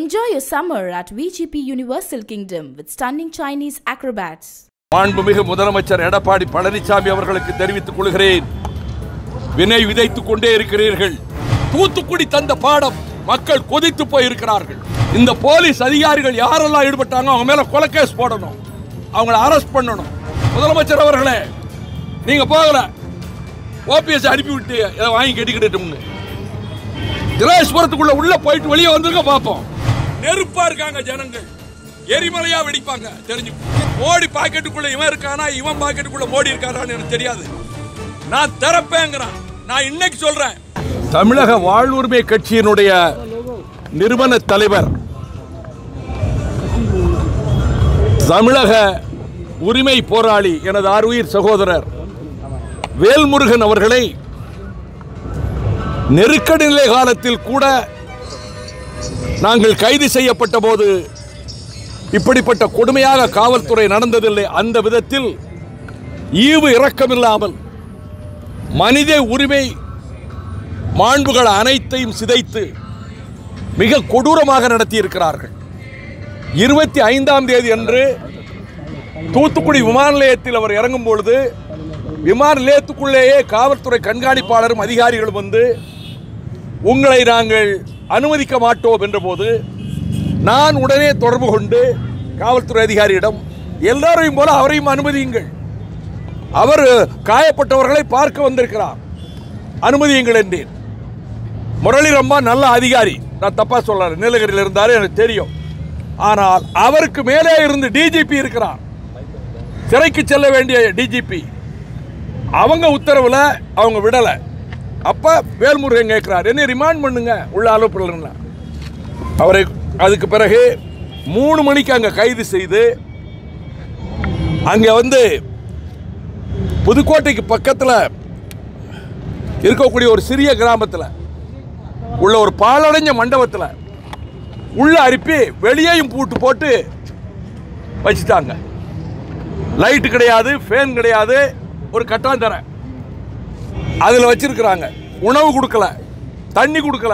Enjoy your summer at VGP Universal Kingdom with stunning Chinese acrobats. மாண்புமிகு முதலமைச்சர் எடப்பாடி பழனிசாமி அவர்களுக்கு தெரிவித்துக் கொள்கிறேன் வினை விதைத்துக் கொண்டே இருக்கிறீர்கள் தூத்துக்குடி தந்த பாடம் மக்கள் கொதித்து போயிருக்கிறார்கள் இந்த போலீஸ் அதிகாரிகள் யாரெல்லாம் ஈடுபட்டாங்க அவங்க மேல கொலை கேஸ் போடணும் அவங்கள அரெஸ்ட் பண்ணணும் முதலமைச்சர் அவர்களே நீங்க போகல ஓபிஎஸ் அனுப்பி விட்டு இதை வாங்கி கட்டிக்கிட்டு திரேஸ்வரத்துக்குள்ள உள்ள போயிட்டு வெளியே வந்துருங்க பார்ப்போம் நெருப்பா இருக்காங்க ஜனங்கள் எரிமலையா வெடிப்பாங்க தெரிஞ்சு மோடி பாக்கெட்டுக்குள்ள இவன் இருக்கானா இவன் பாக்கெட்டுக்குள்ள மோடி இருக்காரான்னு எனக்கு தெரியாது நான் திறப்பேங்கிறான் நான் இன்னைக்கு சொல்றேன் தமிழக வாழ்வுரிமை கட்சியினுடைய நிறுவன தலைவர் தமிழக உரிமை போராளி எனது ஆறுயிர் சகோதரர் வேல்முருகன் அவர்களை நெருக்கடி நிலை காலத்தில் கூட நாங்கள் கைது செய்யப்பட்ட போது இப்படிப்பட்ட கொடுமையாக காவல்துறை நடந்ததில்லை அந்த விதத்தில் ஈவு இரக்கமில்லாமல் மனித உரிமை மாண்புகள் அனைத்தையும் சிதைத்து மிக கொடூரமாக நடத்தியிருக்கிறார்கள் இருபத்தி ஐந்தாம் தேதி அன்று தூத்துக்குடி விமான நிலையத்தில் அவர் இறங்கும் பொழுது விமான நிலையத்துக்குள்ளேயே காவல்துறை கண்காணிப்பாளரும் அதிகாரிகளும் வந்து உங்களை நாங்கள் அனுமதிக்க மாட்டோம் என்றபோது நான் உடனே தொடர்பு கொண்டு காவல்துறை அதிகாரியிடம் எல்லாரையும் போல அவரையும் அனுமதியுங்கள் அவர் காயப்பட்டவர்களை பார்க்க வந்திருக்கிறார் அனுமதியுங்கள் என்றேன் முரளி ரம்பா நல்ல அதிகாரி நான் தப்பா சொல்றேன் நீலகிரியில் இருந்தாரு எனக்கு தெரியும் ஆனால் அவருக்கு மேலே இருந்து டிஜிபி இருக்கிறார் சிறைக்கு செல்ல வேண்டிய டிஜிபி அவங்க உத்தரவுல அவங்க விடலை அப்ப வேல்முருகன் கேட்கிறார் என்ன ரிமாண்ட் பண்ணுங்க உள்ள அனுப்பலன்னா அவரை அதுக்கு பிறகு மூணு மணிக்கு அங்க கைது செய்து அங்க வந்து புதுக்கோட்டைக்கு பக்கத்துல இருக்கக்கூடிய ஒரு சிறிய கிராமத்தில் உள்ள ஒரு பாலடைஞ்ச மண்டபத்தில் உள்ள அனுப்பி வெளியேயும் பூட்டு போட்டு வச்சுட்டாங்க லைட்டு கிடையாது ஃபேன் கிடையாது ஒரு கட்டாந்தர அதில் வச்சிருக்கிறாங்க உணவு கொடுக்கல தண்ணி கொடுக்கல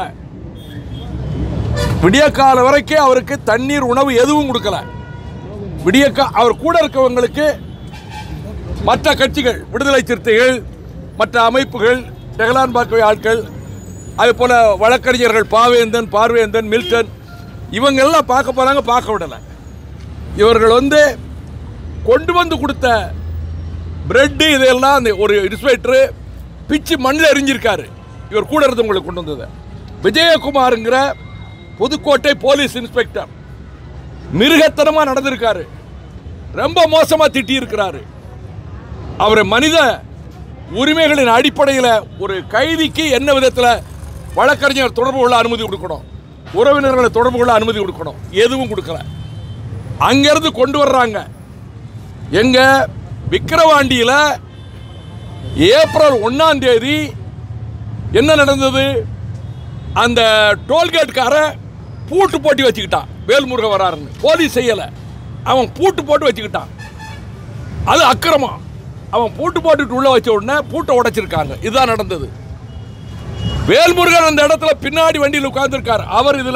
விடிய கால வரைக்கும் அவருக்கு தண்ணீர் உணவு எதுவும் கொடுக்கல விடிய அவர் கூட இருக்கவங்களுக்கு மற்ற கட்சிகள் விடுதலை சிறுத்தைகள் மற்ற அமைப்புகள் டெகலான் பாக்கவை ஆட்கள் அதே போல வழக்கறிஞர்கள் பாவேந்தன் பார்வேந்தன் மில்டன் இவங்க எல்லாம் பார்க்க போறாங்க பார்க்க விடலை இவர்கள் வந்து கொண்டு வந்து கொடுத்த பிரெட்டு இதெல்லாம் அந்த ஒரு இன்ஸ்பெக்டரு பிச்சு மண்ணில் எரிஞ்சிருக்காரு இவர் கூட இருந்தவங்களுக்கு கொண்டு வந்தது விஜயகுமாருங்கிற புதுக்கோட்டை போலீஸ் இன்ஸ்பெக்டர் மிருகத்தனமாக நடந்திருக்காரு ரொம்ப மோசமாக திட்டி இருக்கிறாரு அவரை மனித உரிமைகளின் அடிப்படையில் ஒரு கைதிக்கு என்ன விதத்தில் வழக்கறிஞர் தொடர்பு கொள்ள அனுமதி கொடுக்கணும் உறவினர்களை தொடர்பு கொள்ள அனுமதி கொடுக்கணும் எதுவும் கொடுக்கல அங்கிருந்து கொண்டு வர்றாங்க எங்க விக்கிரவாண்டியில் ஏப்ரல் ஒன்னாம் தேதி என்ன நடந்தது அந்த டோல்கேட்கார பூட்டு போட்டி வச்சுக்கிட்டான் வேல்முருகன் வராருன்னு போலீஸ் செய்யலை அவன் பூட்டு போட்டு வச்சுக்கிட்டான் அது அக்கிரமம் அவன் பூட்டு போட்டுட்டு உள்ள வச்ச உடனே பூட்டை உடைச்சிருக்காங்க இதுதான் நடந்தது வேல்முருகன் அந்த இடத்துல பின்னாடி வண்டியில் உட்கார்ந்துருக்கார் அவர் இதுல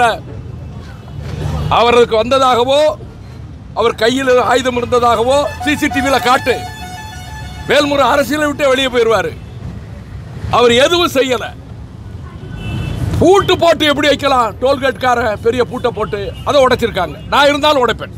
அவருக்கு வந்ததாகவோ அவர் கையில் ஆயுதம் இருந்ததாகவோ சிசிடிவியில் காட்டு வேல்முருகன் அரசியலை விட்டு வெளியே போயிடுவார் அவர் எதுவும் செய்யல பூட்டு போட்டு எப்படி வைக்கலாம் டோல்கேட்கார பெரிய பூட்டை போட்டு அதை உடைச்சிருக்காங்க நான் இருந்தாலும் உடைப்பேன்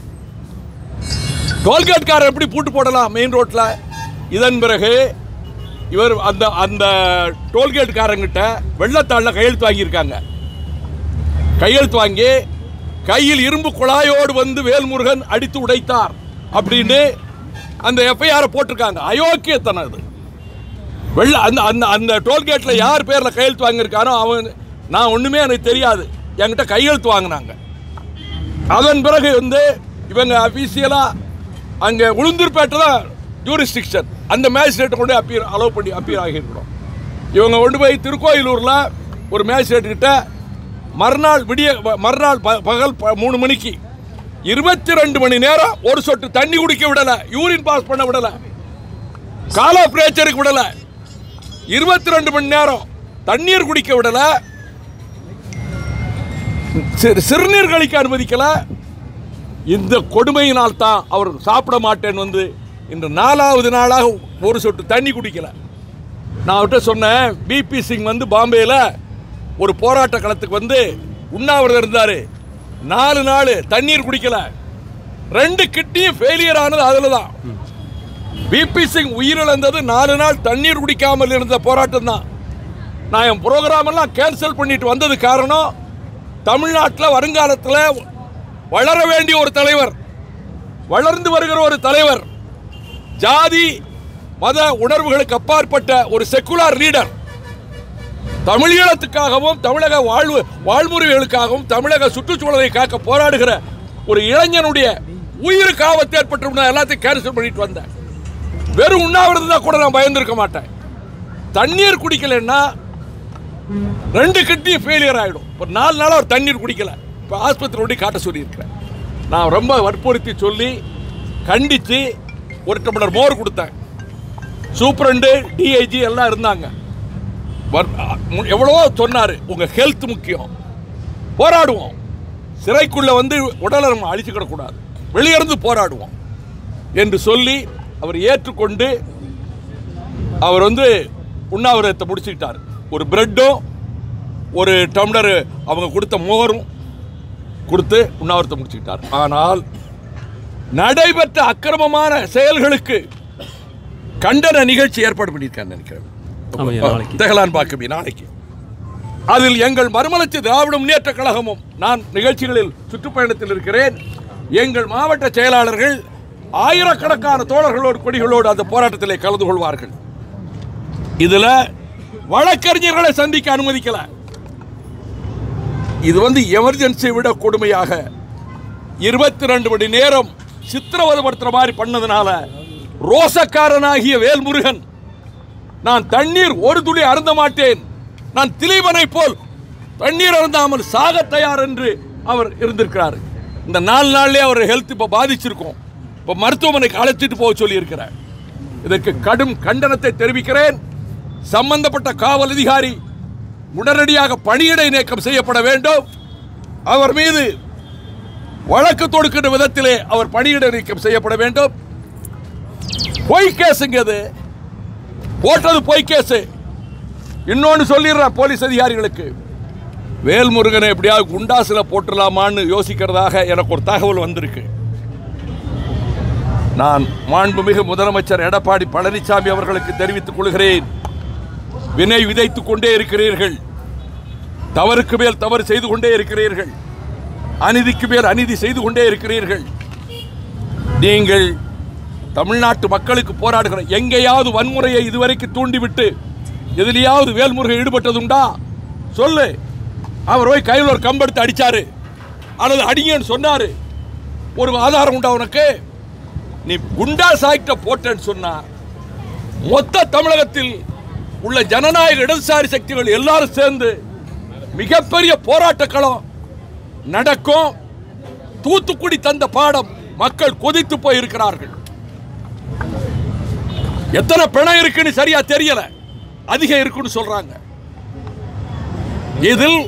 டோல்கேட்காரர் எப்படி பூட்டு போடலாம் மெயின் ரோட்டில் இதன் பிறகு இவர் அந்த அந்த டோல்கேட்காரங்கிட்ட வெள்ளத்தாளில் கையெழுத்து வாங்கியிருக்காங்க கையெழுத்து வாங்கி கையில் இரும்பு குழாயோடு வந்து வேல்முருகன் அடித்து உடைத்தார் அப்படின்னு அந்த எஃப்ஐஆர் போட்டிருக்காங்க அயோக்கியத்தனம் அது வெள்ள அந்த அந்த அந்த டோல்கேட்டில் யார் பேரில் கையெழுத்து வாங்கியிருக்கானோ அவன் நான் ஒன்றுமே எனக்கு தெரியாது என்கிட்ட கையெழுத்து வாங்கினாங்க அதன் பிறகு வந்து இவங்க அஃபீஷியலாக அங்கே உளுந்தூர்பேட்டை தான் ஜூரிஸ்டிக்ஷன் அந்த மேஜிஸ்ட்ரேட்டை கொண்டு அப்பியர் அலோவ் பண்ணி அப்பியர் ஆகியிருக்கிறோம் இவங்க கொண்டு போய் திருக்கோயிலூரில் ஒரு மேஜிஸ்ட்ரேட் கிட்ட மறுநாள் விடிய மறுநாள் ப- பகல் ப- மூணு மணிக்கு இருபத்தி ரெண்டு மணி நேரம் ஒரு சொட்டு தண்ணி குடிக்க விடல யூரின் பாஸ் பண்ண விடல காலா பிரேச்சருக்கு விடல இருபத்தி ரெண்டு மணி நேரம் தண்ணீர் குடிக்க விடல சிறு- சிறுநீர் கழிக்க அனுமதிக்கல இந்த கொடுமையினால் தான் அவர் சாப்பிட மாட்டேன் வந்து இன்று நாலாவது நாளாக ஒரு சொட்டு தண்ணி குடிக்கல நான் அவர்கிட்ட சொன்னேன் பிபி சிங் வந்து பாம்பேயில் ஒரு போராட்ட களத்துக்கு வந்து உண்ணாவிரதம் இருந்தார் நாலு நாள் தண்ணீர் குடிக்கல ரெண்டு கிட்னியும் ஃபெயிலியர் ஆனது அதில் தான் பிபி சிங் உயிரிழந்தது நாலு நாள் தண்ணீர் குடிக்காமல் இருந்த போராட்டம் தான் நான் என் ப்ரோக்ராம் எல்லாம் கேன்சல் பண்ணிட்டு வந்தது காரணம் தமிழ்நாட்டில் வருங்காலத்தில் வளர வேண்டிய ஒரு தலைவர் வளர்ந்து வருகிற ஒரு தலைவர் ஜாதி மத உணர்வுகளுக்கு அப்பாற்பட்ட ஒரு செக்குலார் லீடர் தமிழீழத்துக்காகவும் தமிழக வாழ்வு வாழ்முறைகளுக்காகவும் தமிழக சுற்றுச்சூழலை காக்க போராடுகிற ஒரு இளைஞனுடைய உயிருக்கு ஆபத்து ஏற்பட்டு நான் எல்லாத்தையும் கேன்சல் பண்ணிட்டு வந்தேன் வெறும் உண்ணாவிரதம் தான் கூட நான் பயந்துருக்க மாட்டேன் தண்ணீர் குடிக்கலைன்னா ரெண்டு கிட்னி ஃபெயிலியர் ஆகிடும் ஒரு நாலு நாளாக அவர் தண்ணீர் குடிக்கல இப்போ ஆஸ்பத்திரி ஒட்டி காட்ட சொல்லியிருக்கிறேன் நான் ரொம்ப வற்புறுத்தி சொல்லி கண்டித்து ஒரு டம்ளர் மோர் கொடுத்தேன் சூப்பரண்டு டிஐஜி எல்லாம் இருந்தாங்க வர்- மு- எவ்வளவோ சொன்னார் உங்கள் ஹெல்த் முக்கியம் போராடுவோம் சிறைக்குள்ள வந்து உடலை நம்ம அழிச்சுக்கிடக்கூடாது வெளியிருந்து போராடுவோம் என்று சொல்லி அவர் ஏற்றுக்கொண்டு அவர் வந்து உண்ணாவிரதத்தை முடிச்சுக்கிட்டார் ஒரு பிரெட்டும் ஒரு டம்ளர் அவங்க கொடுத்த மோரும் கொடுத்து உண்ணாவிரதத்தை முடிச்சுக்கிட்டார் ஆனால் நடைபெற்ற அக்கிரமமான செயல்களுக்கு கண்டன நிகழ்ச்சி ஏற்பாடு பண்ணியிருக்கான்னு நினைக்கிறேன் ஆமாய்யா, நாளைக்கு. தெஹலான் பாக்கபி நாளைக்கு அதில் எங்கள் மறுமலர்ச்சி திராவிட முன்னேற்ற கழகமும் நான் நிகழ்ச்சிகளில் சுற்றுப்பயணத்தில் இருக்கிறேன் எங்கள் மாவட்ட செயலாளர்கள் ஆயிரக்கணக்கான தோழர்களோடு கொடிகளோடு அந்த போராட்டத்திலே கலந்து கொள்வார்கள் இதுல வழக்கறிஞர்களை சந்திக்க அனுமதிக்கல இது வந்து எமர்ஜென்சி விட கொடுமையாக இருபத்தி ரெண்டு மணி நேரம் சித்திரவதைப்படுத்துற மாதிரி பண்ணதுனால ரோசக்காரனாகிய வேல்முருகன் நான் தண்ணீர் ஒரு துளி அருந்த மாட்டேன் நான் திலீபனை போல் தண்ணீர் அருந்தாமல் சாக தயார் என்று அவர் இருந்திருக்கிறார் இந்த நாலு நாள்லயே அவர் ஹெல்த் இப்போ பாதிச்சிருக்கும் இப்போ மருத்துவமனைக்கு அழைச்சிட்டு போக சொல்லியிருக்கிறார் இதற்கு கடும் கண்டனத்தை தெரிவிக்கிறேன் சம்பந்தப்பட்ட காவல் அதிகாரி உடனடியாக பணியிடை நீக்கம் செய்யப்பட வேண்டும் அவர் மீது வழக்கு தொடுக்கின்ற விதத்திலே அவர் பணியிடை நீக்கம் செய்யப்பட வேண்டும் பொய் கேஸுங்க அது போட்டது பொய் கேஸு இன்னொன்று சொல்லிடுறேன் போலீஸ் அதிகாரிகளுக்கு வேல்முருகனை எப்படியாவது குண்டாசுல போட்டுடலாமான்னு யோசிக்கிறதாக எனக்கு ஒரு தகவல் வந்திருக்கு நான் மாண்புமிகு முதலமைச்சர் எடப்பாடி பழனிசாமி அவர்களுக்கு தெரிவித்துக் கொள்கிறேன் வினை விதைத்துக் கொண்டே இருக்கிறீர்கள் தவறுக்கு மேல் தவறு செய்து கொண்டே இருக்கிறீர்கள் அநீதிக்கு மேல் அநீதி செய்து கொண்டே இருக்கிறீர்கள் நீங்கள் தமிழ்நாட்டு மக்களுக்கு போராடுகிற எங்கேயாவது வன்முறையை இதுவரைக்கும் தூண்டிவிட்டு எதிலையாவது வேல்முருகன் ஈடுபட்டதுண்டா சொல்லு அவர் போய் கையில் ஒரு கம்பெடுத்து அடிச்சாரு அல்லது அடிங்கன்னு சொன்னாரு ஒரு ஆதாரம் உண்டா உனக்கு நீ குண்டா சாய்ட்ட போட்டேன்னு சொன்னா மொத்த தமிழகத்தில் உள்ள ஜனநாயக இடதுசாரி சக்திகள் எல்லாரும் சேர்ந்து மிகப்பெரிய போராட்ட களம் நடக்கும் தூத்துக்குடி தந்த பாடம் மக்கள் கொதித்து போய் இருக்கிறார்கள் எத்தனை பிணம் இருக்குன்னு சரியா தெரியல அதிகம் இருக்குன்னு சொல்றாங்க இதில்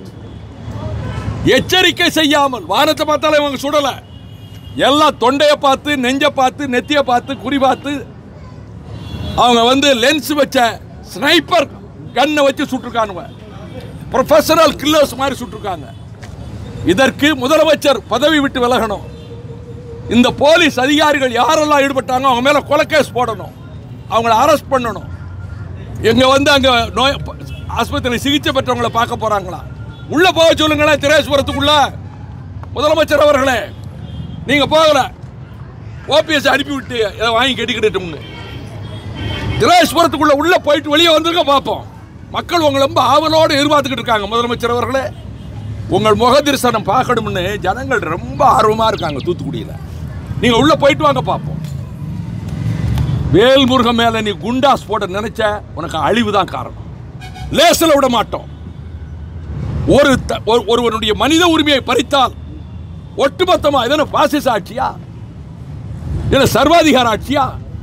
எச்சரிக்கை செய்யாமல் வானத்தை பார்த்தாலே இவங்க சுடல எல்லாம் தொண்டைய பார்த்து நெஞ்ச பார்த்து நெத்திய பார்த்து குறி பார்த்து அவங்க வந்து லென்ஸ் வச்ச ஸ்னைப்பர் கன்னை வச்சு சுட்டிருக்கானுங்க ப்ரொஃபஷனல் கில்லர்ஸ் மாதிரி சுட்டிருக்காங்க இதற்கு முதலமைச்சர் பதவி விட்டு விலகணும் இந்த போலீஸ் அதிகாரிகள் யாரெல்லாம் ஈடுபட்டாங்க அவங்க மேல கொலை கேஸ் போடணும் அவங்கள அரெஸ்ட் பண்ணணும் எங்க வந்து அங்க நோய் ஆஸ்பத்திரியில் சிகிச்சை பெற்றவங்களை பார்க்க போறாங்களா உள்ள போக சொல்லுங்களேன் திரேஸ்வரத்துக்குள்ள முதலமைச்சர் அவர்களே நீங்க போகல ஓபிஎஸ் அனுப்பி விட்டு இதை வாங்கி கட்டிக்கிட்டும்னு திரேஸ்வரத்துக்குள்ள உள்ள போயிட்டு வெளியே வந்துருங்க பார்ப்போம் மக்கள் உங்களை ரொம்ப ஆவலோடு எதிர்பார்த்துக்கிட்டு இருக்காங்க முதலமைச்சர் அவர்களே உங்கள் முக தரிசனம் பார்க்கணும்னு ஜனங்கள் ரொம்ப ஆர்வமா இருக்காங்க தூத்துக்குடியில் நீங்க உள்ள போயிட்டு வாங்க பார்ப்போம் வேல்முருகன் மேல நீ குண்டாஸ் போட நினைச்ச உனக்கு அழிவு தான் காரணம் லேசில் விட மாட்டோம் ஒரு த- ஒரு- ஒருவனுடைய மனித உரிமையை பறித்தால் ஒட்டுமொத்தமா இதன பாசிச ஆட்சியா இது சர்வாதிகார ஆட்சியா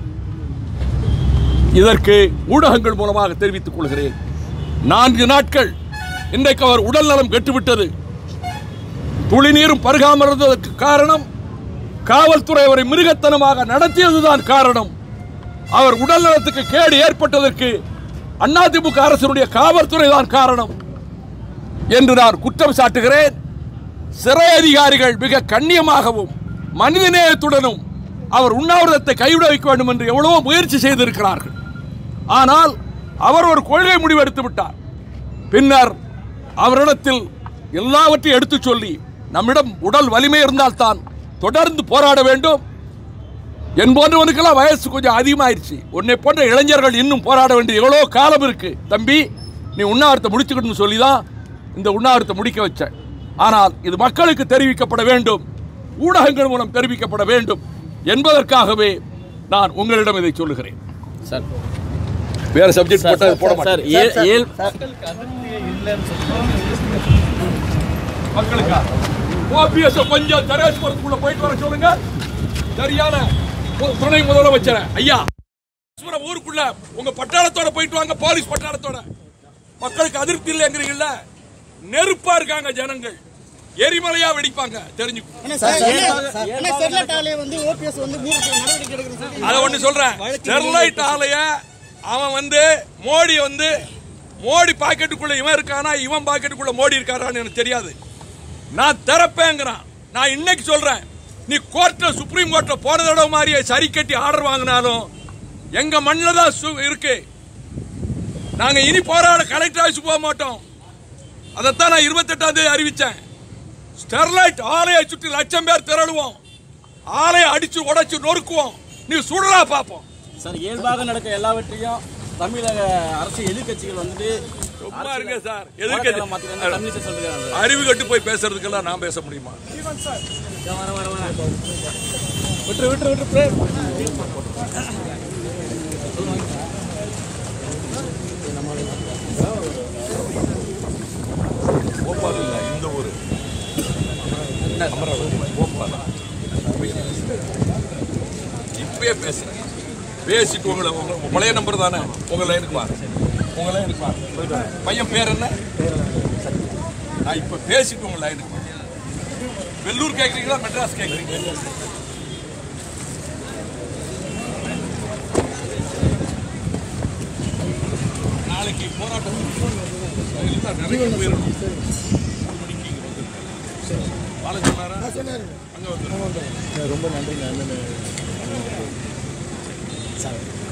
இதற்கு ஊடகங்கள் மூலமாக தெரிவித்துக் கொள்கிறேன் நான்கு நாட்கள் இன்றைக்கு அவர் உடல் நலம் கெட்டுவிட்டது குளிநீரும் பருகாமல் இருந்ததற்கு காரணம் காவல்துறை அவரை மிருகத்தனமாக நடத்தியதுதான் காரணம் அவர் உடல் நலத்துக்கு கேடு ஏற்பட்டதற்கு அதிமுக அரசினுடைய காவல்துறை தான் காரணம் என்று நான் குற்றம் சாட்டுகிறேன் சிறை அதிகாரிகள் மிக கண்ணியமாகவும் மனிதநேயத்துடனும் அவர் உண்ணாவிரதத்தை கைவிட வைக்க வேண்டும் என்று எவ்வளவோ முயற்சி செய்திருக்கிறார்கள் ஆனால் அவர் ஒரு கொள்கை முடிவு எடுத்து விட்டார் பின்னர் அவரிடத்தில் எல்லாவற்றையும் எடுத்துச் சொல்லி நம்மிடம் உடல் வலிமை இருந்தால்தான் தொடர்ந்து போராட வேண்டும் என் போன்றவனுக்கெல்லாம் வயசு கொஞ்சம் அதிகமாயிருச்சு உன்னை போன்ற இளைஞர்கள் இன்னும் போராட வேண்டிய எவ்வளோ காலம் இருக்கு தம்பி நீ உண்ணாவிரத்தை முடிச்சுக்கணும்னு சொல்லி தான் இந்த உண்ணாவிரத்தை முடிக்க வச்சேன் ஆனால் இது மக்களுக்கு தெரிவிக்கப்பட வேண்டும் ஊடகங்கள் மூலம் தெரிவிக்கப்பட வேண்டும் என்பதற்காகவே நான் உங்களிடம் இதை சொல்லுகிறேன் சார் வேற சப்ஜெக்ட் போட்டா போட சார் மாட்டேன் ஏ- ஏழு மக்களுக்கா ஓபிஎஸ் கொஞ்சம் தரேஸ்வரத்துக்குள்ள போயிட்டு வர சொல்லுங்க சரியான மு- துணை முதலமைச்சர் ஐயா தரேஸ்வரம் ஊருக்குள்ள உங்க பட்டாளத்தோட போயிட்டு வாங்க போலீஸ் பட்டாளத்தோட மக்களுக்கு அதிருப்தி இல்லைங்கிறீங்கல்ல நெருப்பா இருக்காங்க ஜனங்கள் எரிமலையா வெடிப்பாங்க தெரிஞ்சுக்கோ ஆனா ஸ்டெர்லைட் ஆலையை வந்து ஓபிஎஸ் வந்து மூணு நடவடிக்கை எடுக்கணும் சொல்லி அதை ஒண்ணு சொல்றேன் ஸ்டெர்லைட் ஆலைய அவன் வந்து மோடி வந்து மோடி பாக்கெட்டுக்குள்ள இவன் இருக்கானா இவன் பாக்கெட்டுக்குள்ள மோடி இருக்காரான்னு எனக்கு தெரியாது நான் திறப்பேங்கிறான் நான் இன்னைக்கு சொல்றேன் நீ கோர்ட்ல சுப்ரீம் கோர்ட்ல போன தடவை மாதிரியே சரி கட்டி ஆர்டர் வாங்கினாலும் எங்க மண்ணில் தான் சு- இருக்கு நாங்க இனி போராட கலெக்டர் ஆஃபீஸ் போக மாட்டோம் அதைத்தான் நான் இருபத்தெட்டாம் தேதி அறிவிச்சேன் ஸ்டெர்லைட் ஆலையை சுற்றி லட்சம் பேர் திரளுவோம் ஆலையை அடிச்சு உடைச்சு நொறுக்குவோம் நீ சுடலா பார்ப்போம் சார் இயல்பாக நடக்க எல்லாவற்றையும் தமிழக அரசு எதிர்க்கட்சிகள் வந்துட்டு சும்மா இருங்க சார் எதிர்க்க எதுக்கு மாத்திரம் கம்யூனிஸ்ட் சொல்றாங்க அறிவு கட்டு போய் பேசுறதுக்கெல்லாம் நான் பேச முடியுமா வர வர வர விட்டு விட்டு விட்டு பிரே போபால் இல்ல இந்த ஊரு அமராவதி போபால் இப்பயே பேசுறேன் பேசிட்டு உங்களை உங்க பழைய நம்பர் தானே உங்க லைனுக்கு வா உங்க லைனுக்கு வா போயிட்டு வரேன். பையன் பேர் என்ன நான் இப்ப பேசிட்டு உங்க லைனுக்கு வா வெள்ளூர் கேக்குறீங்களா மெட்ராஸ் கேக்குறீங்க நாளைக்கு போராட்டம் எல்லாம் நிறைய போயிடணும் மூணு மணிக்கு இங்க வந்துருங்க. வாழ சொன்னாரா அங்க வந்து ரொம்ப நன்றி சார்